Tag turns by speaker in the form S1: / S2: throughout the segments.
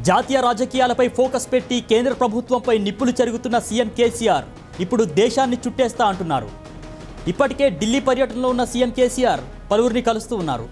S1: జాతీయ రాజకీయాలపై ఫోకస్ పెట్టి కేంద్ర ప్రభుత్వంపై నిప్పులు చెరుగుతున్న సీఎం కేసీఆర్ ఇప్పుడు దేశాన్ని చుట్టేస్తా అంటున్నారు ఇప్పటికే ఢిల్లీ పర్యటనలో ఉన్న సీఎం కేసీఆర్ పలువురిని కలుస్తూ ఉన్నారు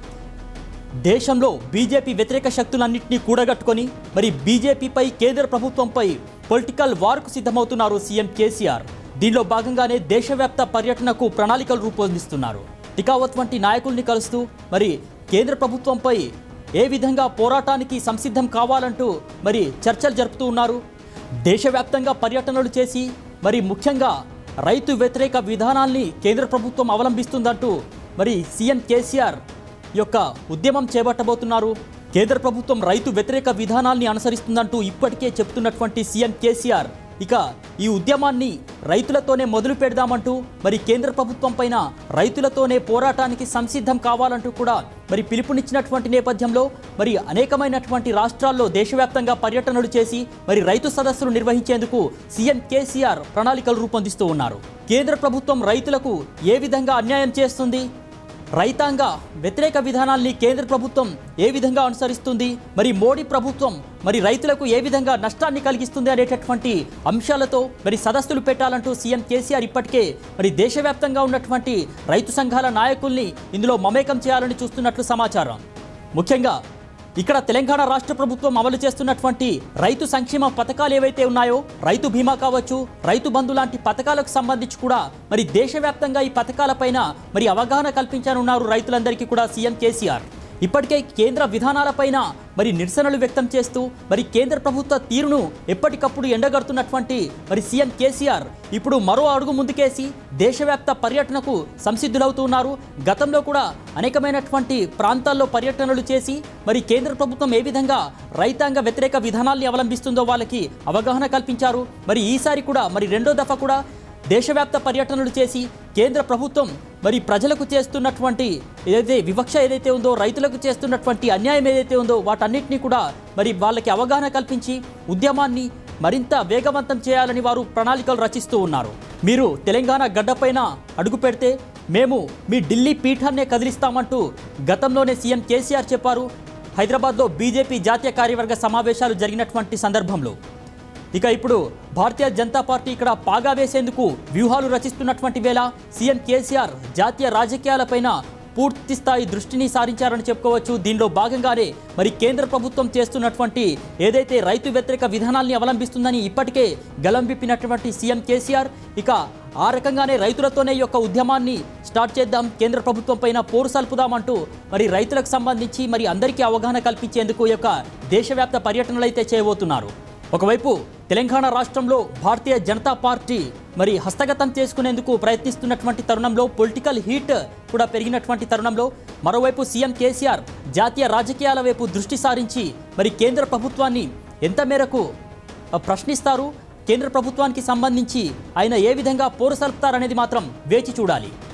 S1: దేశంలో బీజేపీ వ్యతిరేక శక్తులన్నింటినీ కూడగట్టుకొని మరి బీజేపీపై కేంద్ర ప్రభుత్వంపై పొలిటికల్ వార్కు సిద్ధమవుతున్నారు సీఎం కేసీఆర్ దీనిలో భాగంగానే దేశవ్యాప్త పర్యటనకు ప్రణాళికలు రూపొందిస్తున్నారు టికావత్ వంటి నాయకుల్ని కలుస్తూ మరి కేంద్ర ప్రభుత్వంపై ఏ విధంగా పోరాటానికి సంసిద్ధం కావాలంటూ మరి చర్చలు జరుపుతూ ఉన్నారు దేశవ్యాప్తంగా పర్యటనలు చేసి మరి ముఖ్యంగా రైతు వ్యతిరేక విధానాల్ని కేంద్ర ప్రభుత్వం అవలంబిస్తుందంటూ మరి సీఎం కేసీఆర్ యొక్క ఉద్యమం చేపట్టబోతున్నారు కేంద్ర ప్రభుత్వం రైతు వ్యతిరేక విధానాల్ని అనుసరిస్తుందంటూ ఇప్పటికే చెప్తున్నటువంటి సీఎం కేసీఆర్ ఇక ఈ ఉద్యమాన్ని రైతులతోనే మొదలు పెడదామంటూ మరి కేంద్ర ప్రభుత్వం పైన రైతులతోనే పోరాటానికి సంసిద్ధం కావాలంటూ కూడా మరి పిలుపునిచ్చినటువంటి నేపథ్యంలో మరి అనేకమైనటువంటి రాష్ట్రాల్లో దేశవ్యాప్తంగా పర్యటనలు చేసి మరి రైతు సదస్సులు నిర్వహించేందుకు సీఎం కేసీఆర్ ప్రణాళికలు రూపొందిస్తూ ఉన్నారు కేంద్ర ప్రభుత్వం రైతులకు ఏ విధంగా అన్యాయం చేస్తుంది రైతాంగ వ్యతిరేక విధానాల్ని కేంద్ర ప్రభుత్వం ఏ విధంగా అనుసరిస్తుంది మరి మోడీ ప్రభుత్వం మరి రైతులకు ఏ విధంగా నష్టాన్ని కలిగిస్తుంది అనేటటువంటి అంశాలతో మరి సదస్సులు పెట్టాలంటూ సీఎం కేసీఆర్ ఇప్పటికే మరి దేశవ్యాప్తంగా ఉన్నటువంటి రైతు సంఘాల నాయకుల్ని ఇందులో మమేకం చేయాలని చూస్తున్నట్లు సమాచారం ముఖ్యంగా ఇక్కడ తెలంగాణ రాష్ట్ర ప్రభుత్వం అమలు చేస్తున్నటువంటి రైతు సంక్షేమ పథకాలు ఏవైతే ఉన్నాయో రైతు బీమా కావచ్చు రైతు బంధు లాంటి పథకాలకు సంబంధించి కూడా మరి దేశవ్యాప్తంగా ఈ పథకాలపైన మరి అవగాహన కల్పించనున్నారు రైతులందరికీ కూడా సీఎం కేసీఆర్ ఇప్పటికే కేంద్ర విధానాలపైన మరి నిరసనలు వ్యక్తం చేస్తూ మరి కేంద్ర ప్రభుత్వ తీరును ఎప్పటికప్పుడు ఎండగడుతున్నటువంటి మరి సీఎం కేసీఆర్ ఇప్పుడు మరో అడుగు ముందుకేసి దేశవ్యాప్త పర్యటనకు సంసిద్ధులవుతున్నారు గతంలో కూడా అనేకమైనటువంటి ప్రాంతాల్లో పర్యటనలు చేసి మరి కేంద్ర ప్రభుత్వం ఏ విధంగా రైతాంగ వ్యతిరేక విధానాల్ని అవలంబిస్తుందో వాళ్ళకి అవగాహన కల్పించారు మరి ఈసారి కూడా మరి రెండో దఫా కూడా దేశవ్యాప్త పర్యటనలు చేసి కేంద్ర ప్రభుత్వం మరి ప్రజలకు చేస్తున్నటువంటి ఏదైతే వివక్ష ఏదైతే ఉందో రైతులకు చేస్తున్నటువంటి అన్యాయం ఏదైతే ఉందో వాటన్నిటినీ కూడా మరి వాళ్ళకి అవగాహన కల్పించి ఉద్యమాన్ని మరింత వేగవంతం చేయాలని వారు ప్రణాళికలు రచిస్తూ ఉన్నారు మీరు తెలంగాణ గడ్డపైన అడుగు పెడితే మేము మీ ఢిల్లీ పీఠాన్నే కదిలిస్తామంటూ గతంలోనే సీఎం కేసీఆర్ చెప్పారు హైదరాబాద్లో బీజేపీ జాతీయ కార్యవర్గ సమావేశాలు జరిగినటువంటి సందర్భంలో ఇక ఇప్పుడు భారతీయ జనతా పార్టీ ఇక్కడ పాగా వేసేందుకు వ్యూహాలు రచిస్తున్నటువంటి వేళ సీఎం కేసీఆర్ జాతీయ రాజకీయాలపైన పూర్తి స్థాయి దృష్టిని సారించారని చెప్పుకోవచ్చు దీనిలో భాగంగానే మరి కేంద్ర ప్రభుత్వం చేస్తున్నటువంటి ఏదైతే రైతు వ్యతిరేక విధానాల్ని అవలంబిస్తుందని ఇప్పటికే గలం విప్పినటువంటి సీఎం కేసీఆర్ ఇక ఆ రకంగానే రైతులతోనే ఈ యొక్క ఉద్యమాన్ని స్టార్ట్ చేద్దాం కేంద్ర ప్రభుత్వం పైన పోరు సల్పుదామంటూ మరి రైతులకు సంబంధించి మరి అందరికీ అవగాహన కల్పించేందుకు ఈ యొక్క దేశవ్యాప్త పర్యటనలు అయితే చేయబోతున్నారు ఒకవైపు తెలంగాణ రాష్ట్రంలో భారతీయ జనతా పార్టీ మరి హస్తగతం చేసుకునేందుకు ప్రయత్నిస్తున్నటువంటి తరుణంలో పొలిటికల్ హీట్ కూడా పెరిగినటువంటి తరుణంలో మరోవైపు సీఎం కేసీఆర్ జాతీయ రాజకీయాల వైపు దృష్టి సారించి మరి కేంద్ర ప్రభుత్వాన్ని ఎంత మేరకు ఆ, ప్రశ్నిస్తారు కేంద్ర ప్రభుత్వానికి సంబంధించి ఆయన ఏ విధంగా పోరు సలుపుతారనేది మాత్రం వేచి చూడాలి